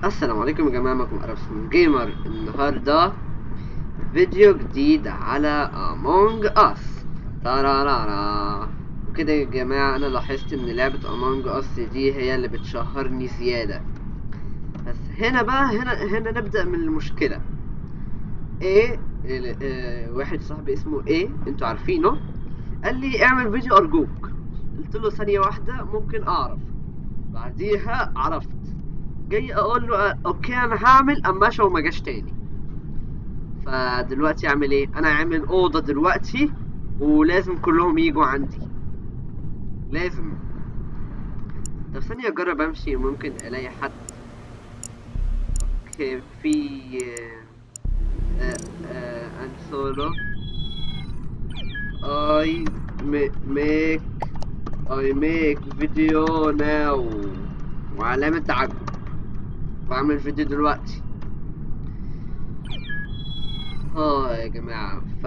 السلام عليكم يا جماعة معكم أرسم جيمر النهاردة فيديو جديد على أمونج أس تارارارا وكده يا جماعة أنا لاحظت إن لعبة أمونج أس دي هي اللي بتشهرني زيادة بس هنا بقى هنا هنا نبدأ من المشكلة ايه ال- آه، واحد صاحبي اسمه ايه انتوا عارفينه قال لي اعمل فيديو أرجوك قلت له ثانية واحدة ممكن أعرف بعديها عرفت جاي اقول له آه، اوكي انا هعمل اما مشى وما جاش تاني فدلوقتي اعمل ايه انا عامل اوضه دلوقتي ولازم كلهم يجوا عندي لازم طب ثانيه اجرب امشي ممكن الاقي حد اوكي في ان سولو I ma- make I make video now وعلامة تعجب بعمل فيديو دلوقتي اه يا جماعة ف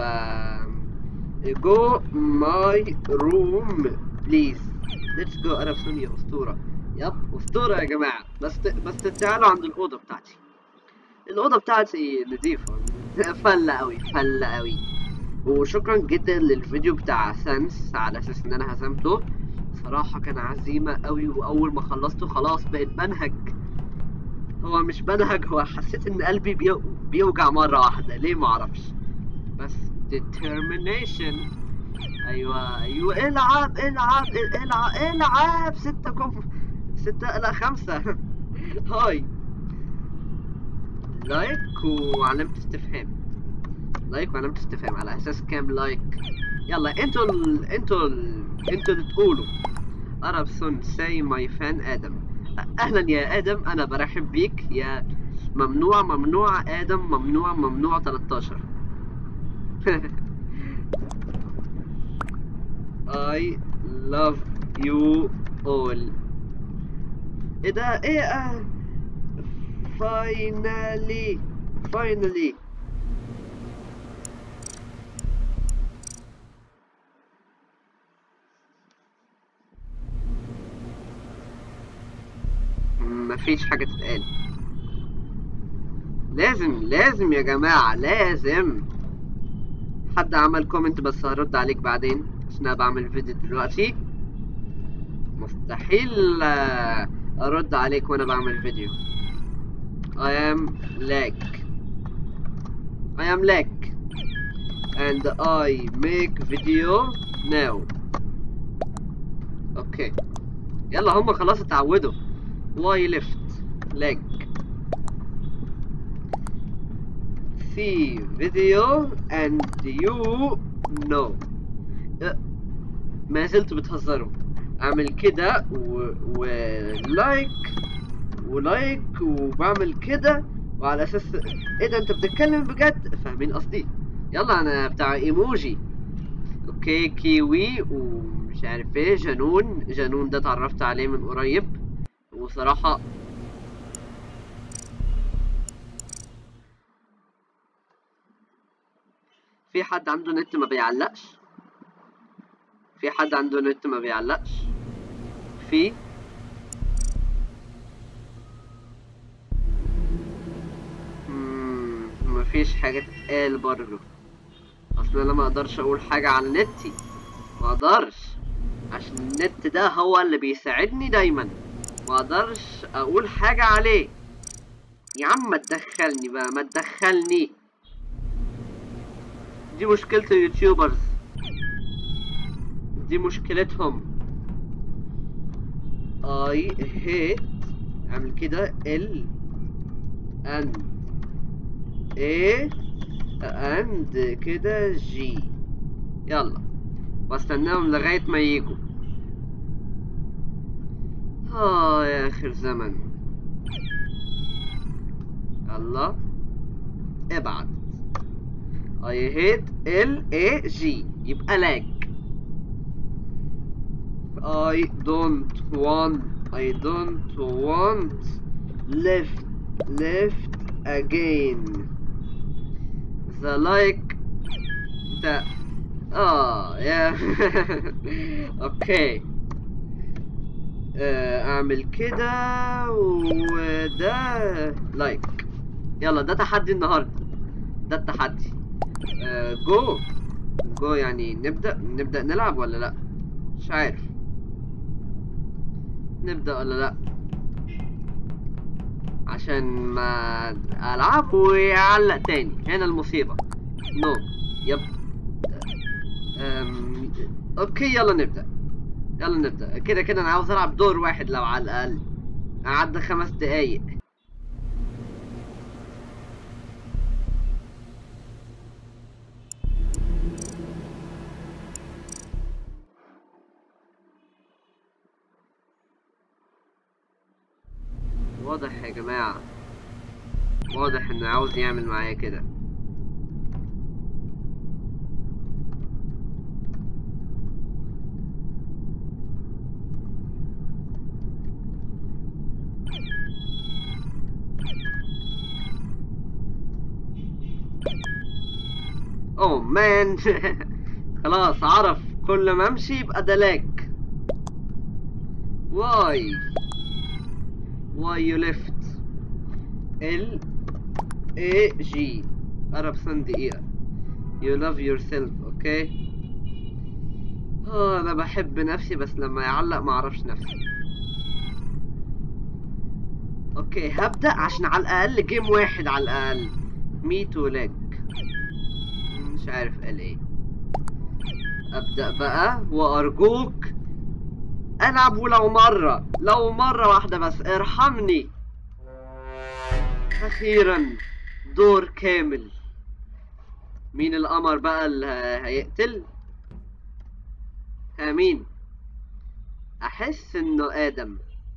go my room please let's go أنا في سونيا أسطورة يب أسطورة يا جماعة بس بس تعالوا عند الأوضة بتاعتي الأوضة بتاعتي نظيفة فلة أوي فلة أوي وشكرا جدا للفيديو بتاع سانس على أساس إن أنا هزمته صراحة كان عزيمة أوي وأول ما خلصته خلاص بقيت بنهج هو مش بنهج هو حسيت ان قلبي بيو... بيوجع مرة واحدة ليه معرفش بس determination ايوه ايوه العب العب العب العب ستة كم ستة لا خمسة هاي لايك وعلامة استفهام لايك وعلامة استفهام على اساس كام لايك يلا انتوا ال... انتوا ال... انتوا اللي تقولوا Arab son say my fan آدم أهلا يا آدم أنا برحب بيك يا ممنوع ممنوع آدم ممنوع ممنوع 13 I love you all إيه ده إيه آه finally finally مفيش حاجة تتقال لازم لازم يا جماعة لازم حد عمل كومنت بس هرد عليك بعدين عشان انا بعمل فيديو دلوقتي مستحيل آه، ارد عليك وانا بعمل فيديو I am lag I am lag and I make video now اوكي يلا هم خلاص اتعودوا واي ليفت leg see video and you know أه، ما زلت بتهزروا اعمل كده و... و... لايك ولايك وبعمل كده وعلى اساس ايه ده انت بتتكلم بجد فاهمين قصدي يلا انا بتاع ايموجي اوكي كيوي ومش عارف ايه جنون جنون ده اتعرفت عليه من قريب وصراحة في حد عنده نت ما بيعلقش في حد عنده نت ما بيعلقش في مم، مفيش حاجة تتقال برضه اصل انا ما اقدرش اقول حاجة على نتي ما اقدرش عشان النت ده هو اللي بيساعدني دايما ما اقدرش اقول حاجة عليه يا عم ما تدخلني بقى ما تدخلني دي مشكلة اليوتيوبرز دي مشكلتهم I hate اعمل كده ال and A and كده G يلا واستناهم لغاية ما يجوا آه يا آخر زمن الله ابعت I hate L A G يبقى لاج I don't want I don't want left left again the like the اه يا اوكي آه، اعمل كده وده لايك يلا ده تحدي النهارده ده التحدي آه، جو جو يعني نبدأ نبدأ نلعب ولا لا مش عارف نبدأ ولا لا عشان ما ألعب ويعلق تاني هنا المصيبة نو يب أم... اوكي يلا نبدأ يلا نبدأ كده كده انا عاوز العب دور واحد لو على الاقل قعدنا خمس دقايق واضح يا جماعة واضح انه عاوز يعمل معايا كده اوه مان خلاص عرف كل ما امشي يبقى دلاك واي واي يو ليفت ال اي جي قرب سن دقيقة you love yourself اوكي اه انا بحب نفسي بس لما يعلق ما اعرفش نفسي اوكي هبدأ عشان على الاقل جيم واحد على الاقل ميت وليج مش عارف قال ايه ابدأ بقى وارجوك العب ولو مرة لو مرة واحدة بس ارحمني اخيرا دور كامل مين القمر بقى اللي ه- هيقتل ها مين احس انه ادم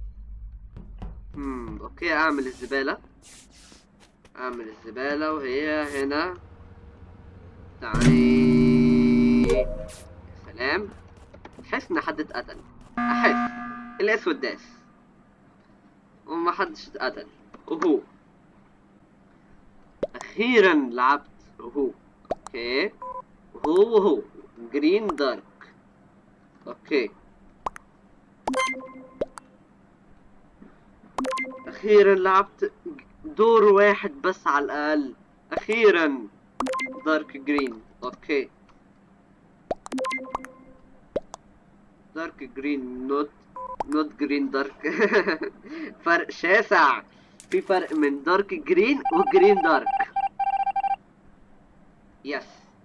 امم اوكي اعمل الزبالة اعمل الزبالة وهي هنا تعالي يا سلام احس ان حد اتقتل احس الاسود داس وما حدش اتقتل وهو اخيرا لعبت وهو اوكي وهو وهو جرين دارك اوكي اخيرا لعبت دور واحد بس على الاقل اخيرا دارك جرين اوكي دارك جرين نوت نوت جرين دارك فرق شاسع في فرق من دارك جرين وجرين دارك يس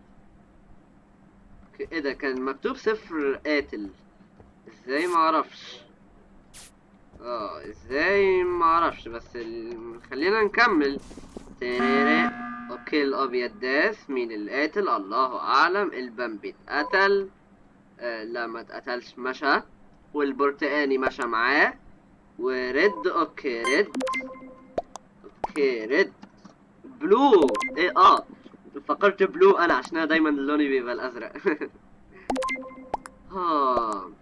ك- ايه ده كان مكتوب صفر قاتل ازاي ما اعرفش اه ازاي ما اعرفش بس ال... خلينا نكمل تيريري. اوكي الابيض داس مين القاتل الله اعلم البامبي اتقتل آه لا ما اتقتلش مشى والبرتقاني مشى معاه وريد اوكي ريد اوكي ريد بلو ايه اه فكرت بلو انا عشان انا دايما لوني بيبقى الازرق ها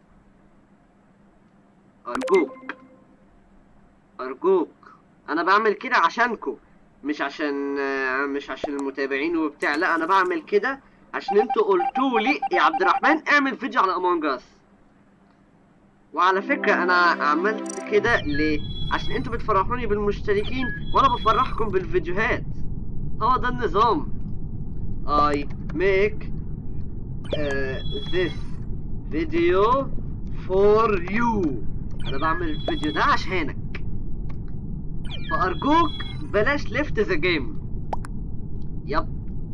ارجوك ارجوك انا بعمل كده عشانكو مش عشان آه، مش عشان المتابعين وبتاع لا انا بعمل كده عشان انتوا قلتوا لي يا عبد الرحمن اعمل فيديو على امونج اس وعلى فكرة انا عملت كده ليه عشان انتوا بتفرحوني بالمشتركين وانا بفرحكم بالفيديوهات هو ده النظام I make uh, this video for you انا بعمل الفيديو ده عشانك فارجوك بلاش ليفت ذا جيم يب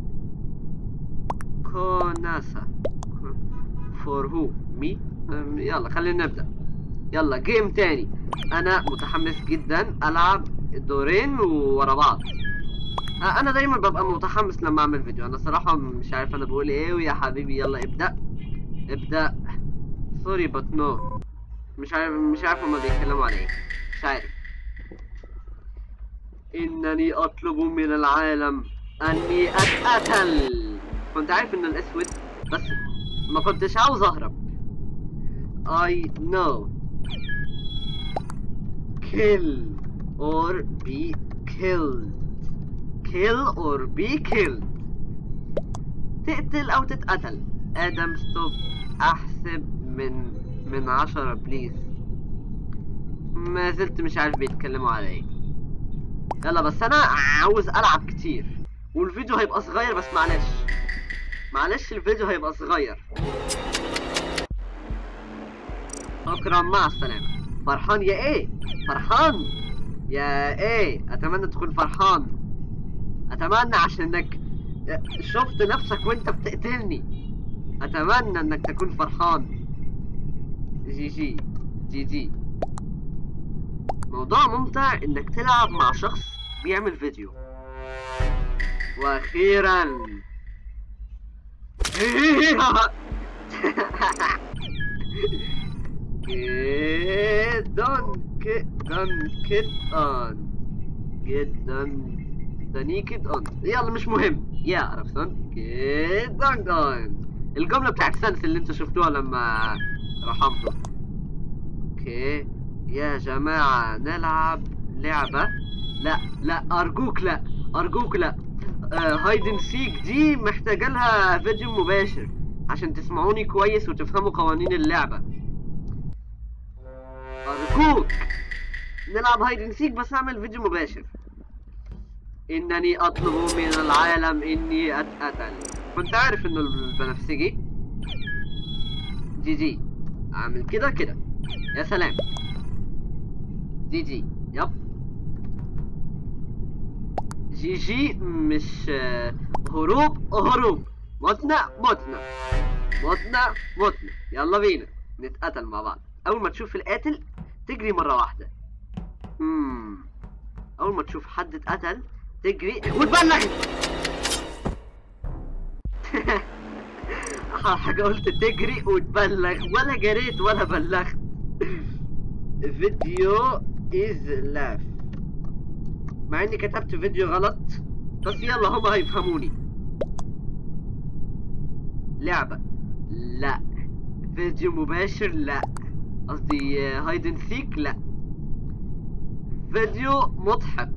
كوناسا فور هو مي يلا خلينا نبدا يلا جيم تاني انا متحمس جدا العب الدورين ورا بعض آه، انا دايما ببقى متحمس لما اعمل فيديو انا صراحة مش عارف انا بقول ايه ويا حبيبي يلا ابدأ ابدأ سوري بت نو مش عارف مش عارف هما بيتكلموا على ايه مش عارف انني اطلب من العالم اني اتقتل كنت عارف ان الاسود بس ما كنتش عاوز اهرب I know kill or be killed kill or be killed تقتل او تتقتل ادم ستوب احسب من من عشرة بليز ما زلت مش عارف بيتكلموا على ايه يلا بس انا عاوز العب كتير والفيديو هيبقى صغير بس معلش معلش الفيديو هيبقى صغير شكرا مع السلامة فرحان يا ايه فرحان يا ايه اتمنى تكون فرحان اتمنى عشان انك شفت نفسك وانت بتقتلني اتمنى انك تكون فرحان جي جي جي جي موضوع ممتع انك تلعب مع شخص بيعمل فيديو واخيرا دون دون كيد اون جيت دون دونيكد اون يلا مش مهم يا عرفتن كيد دون اون الجملة بتاعت سانس اللي انتوا شفتوها لما رحمته اوكي يا جماعة نلعب لعبة لا لا ارجوك لا ارجوك لا آه هايدن سيك دي محتاجة لها فيديو مباشر عشان تسمعوني كويس وتفهموا قوانين اللعبة ارجوك نلعب هايدن سيك بس اعمل فيديو مباشر انني اطلب من العالم اني اتقتل كنت عارف انه البنفسجي جي جي اعمل كده كده يا سلام جي جي يب جي جي مش آه، هروب هروب متنا متنا متنا متنا يلا بينا نتقتل مع بعض اول ما تشوف القاتل تجري مرة واحدة مم. اول ما تشوف حد اتقتل تجري وتبلغ حاجة قلت تجري وتبلغ ولا جريت ولا بلغت فيديو از لاف مع اني كتبت فيديو غلط بس يلا هما هيفهموني لعبة لا فيديو مباشر لا قصدي هايدن سيك لا فيديو مضحك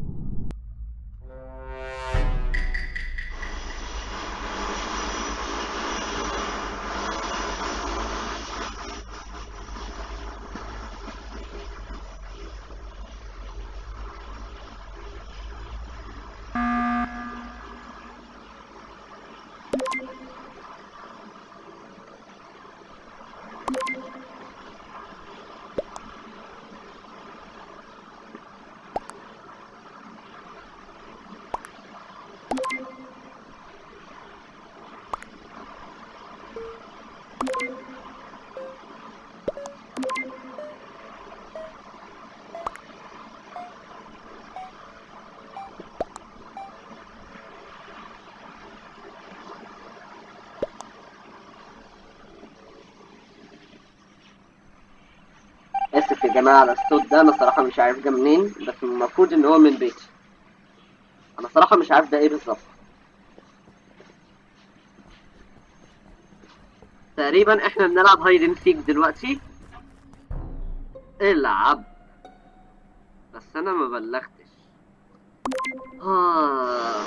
اسف يا جماعة على الصوت ده انا صراحة مش عارف جه منين بس المفروض ان هو من بيتي انا صراحة مش عارف ده ايه بالظبط تقريبا احنا بنلعب هايدن سيك دلوقتي العب بس انا ما بلغتش آه.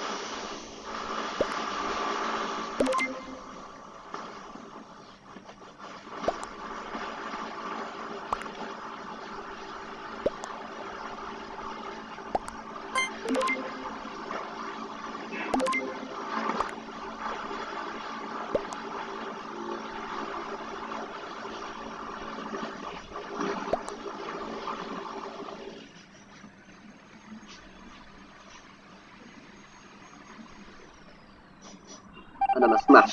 انا ما اسمعش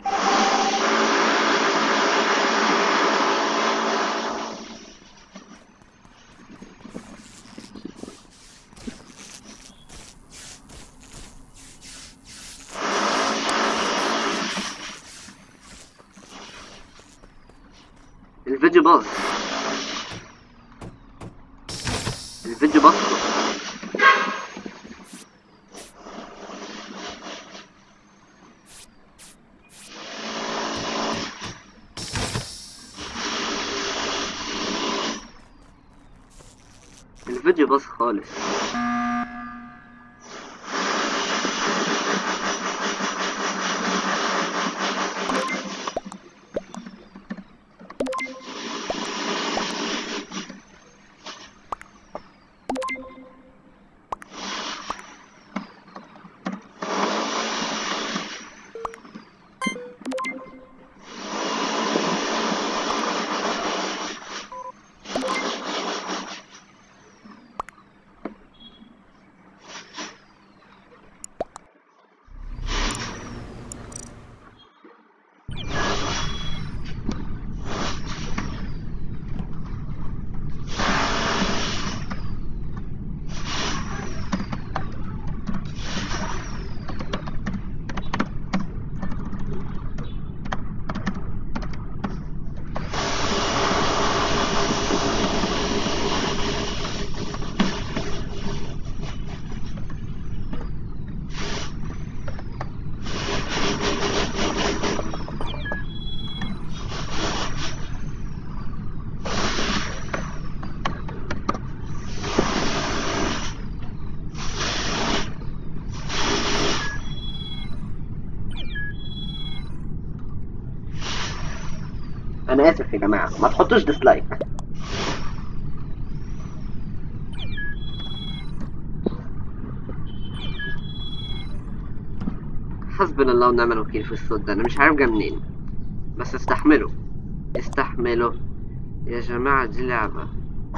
الفيديو باظ الفيديو باظ الفيديو باظ خالص انا اسف يا جماعه ما تحطوش ديسلايك حسبنا الله ونعم الوكيل في الصوت ده انا مش عارف جه منين بس استحمله استحمله يا جماعة دي لعبة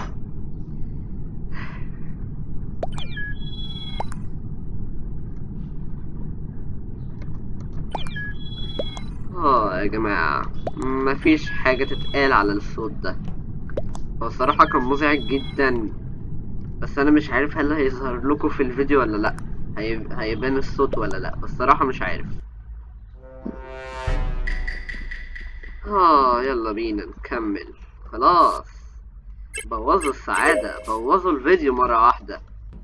اه يا جماعة مفيش حاجة تتقال على الصوت ده هو الصراحة كان مزعج جدا بس انا مش عارف هل هيظهر لكم في الفيديو ولا لا هي... هيبان الصوت ولا لا بس الصراحة مش عارف اه يلا بينا نكمل خلاص بوظوا السعادة بوظوا الفيديو مرة واحدة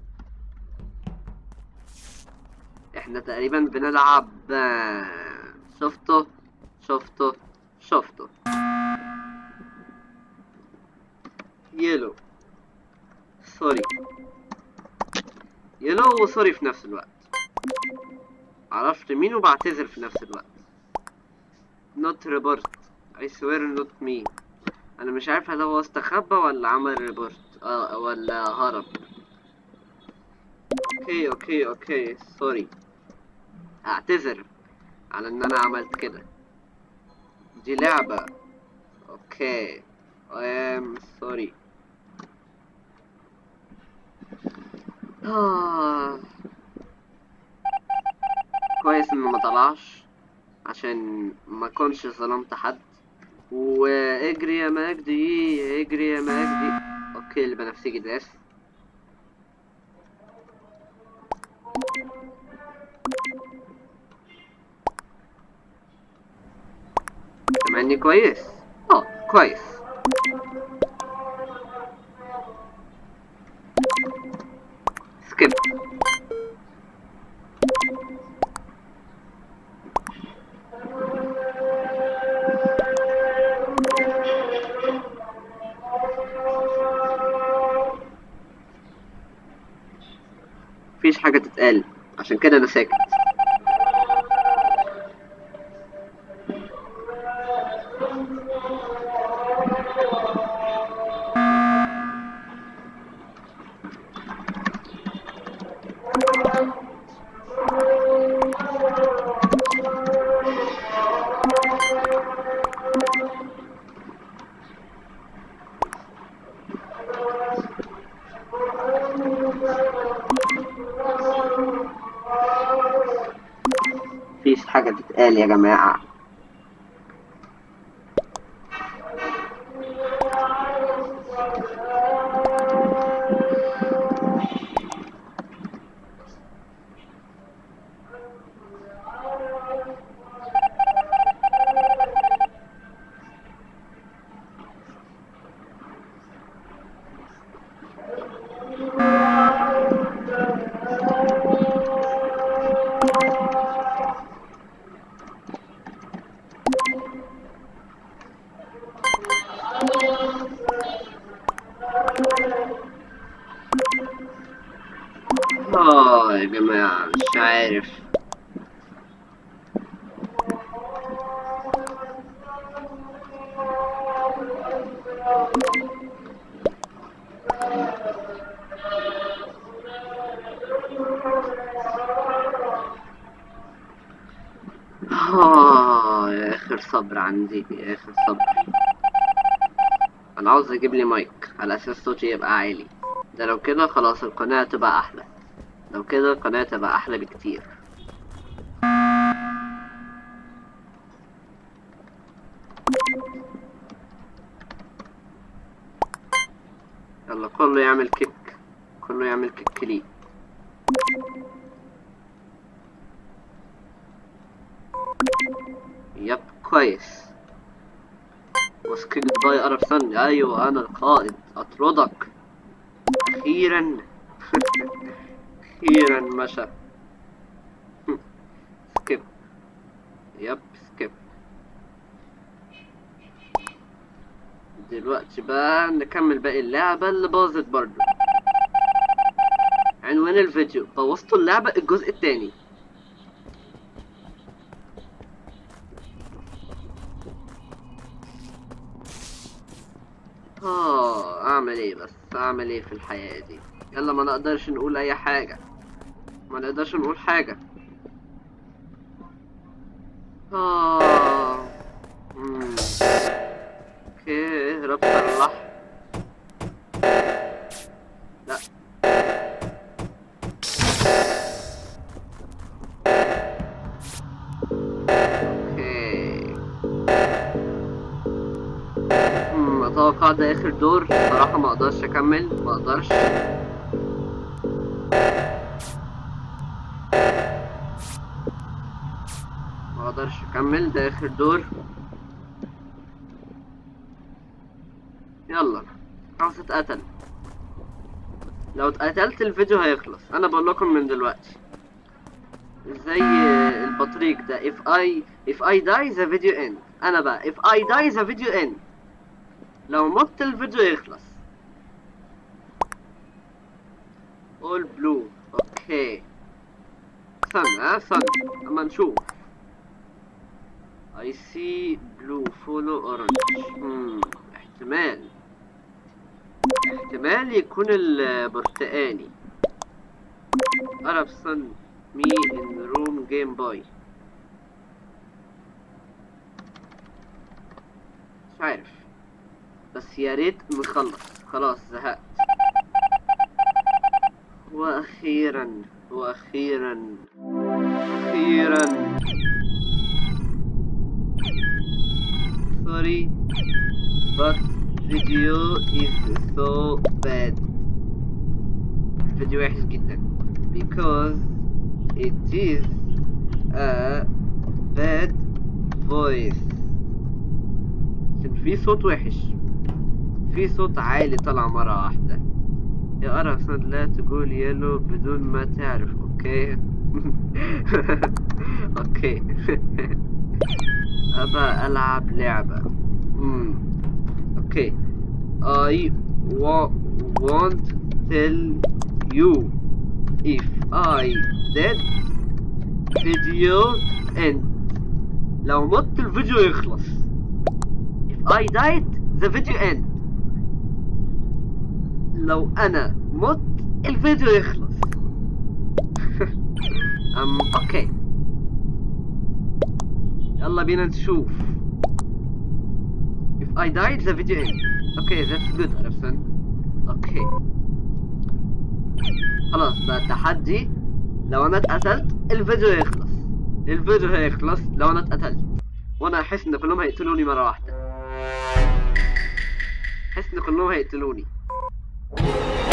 احنا تقريبا بنلعب آه، شفتوا شفتوا شفتوا يلو سوري يلو وسوري في نفس الوقت عرفت مين وبعتذر في نفس الوقت not report I swear not me انا مش عارف هل هو استخبى ولا عمل ريبورت اه ولا هرب اوكي اوكي اوكي سوري اعتذر على ان انا عملت كده دي لعبة اوكي I am sorry آه. كويس انه ما طلعش عشان ما كنش ظلمت حد واجري يا مجدي اجري يا مجدي اوكي البنفسجي داس سامعني كويس اه كويس سكيب مفيش حاجة تتقال عشان كده أنا ساكت مفيش حاجة تتقال يا جماعة اه يا جماعة مش عارف آه يا آخر صبر عندي يا آخر صبر أنا عاوز أجيب لي مايك على أساس صوتي يبقى عالي ده لو كده خلاص القناة تبقى أحلى لو كده القناة تبقى أحلى بكتير يلا كله يعمل كيك كله يعمل كيك ليه يب كويس وسكيك باي قرف ثانية أيوة أنا القائد أطردك أخيرا أخيرا مشى سكيب يب سكيب دلوقتي بقى نكمل باقي اللعبة اللي باظت برضو عنوان الفيديو بوظتوا اللعبة الجزء التاني اه اعمل ايه بس اعمل ايه في الحياة دي يلا ما نقدرش نقول اي حاجة ما نقدرش نقول حاجة اه مم. اوكي هربت صلح لا اوكي مم، اتوقع ده اخر دور صراحة ما اقدرش اكمل ما اقدرش ما اقدرش اكمل ده اخر دور يلا خلاص اتقتل لو اتقتلت الفيديو هيخلص انا بقول لكم من دلوقتي زي البطريق ده if I if I die the video end انا بقى if I die the video end لو مت الفيديو يخلص all blue اوكي استنى ها استنى اما نشوف I see blue follow orange hmm. احتمال احتمال يكون البرتقاني Arab sun me in room game boy مش عارف بس يا ريت نخلص خلاص زهقت واخيرا واخيرا اخيرا sorry but video is so bad الفيديو وحش جدا because it is a bad voice عشان في صوت وحش في صوت عالي طلع مرة واحدة يا أرسل لا تقول يلو بدون ما تعرف أوكي أوكي أبى ألعب لعبة مم. أوكي I wa won't tell you if I did video end لو مت الفيديو يخلص if I died the video end لو انا مت الفيديو يخلص ام اوكي يلا بينا نشوف if I died the video end اوكي that's good عرفتن اوكي خلاص بقى التحدي لو انا اتقتلت الفيديو يخلص الفيديو هيخلص لو انا اتقتلت وانا احس ان كلهم هيقتلوني مره واحده احس ان كلهم هيقتلوني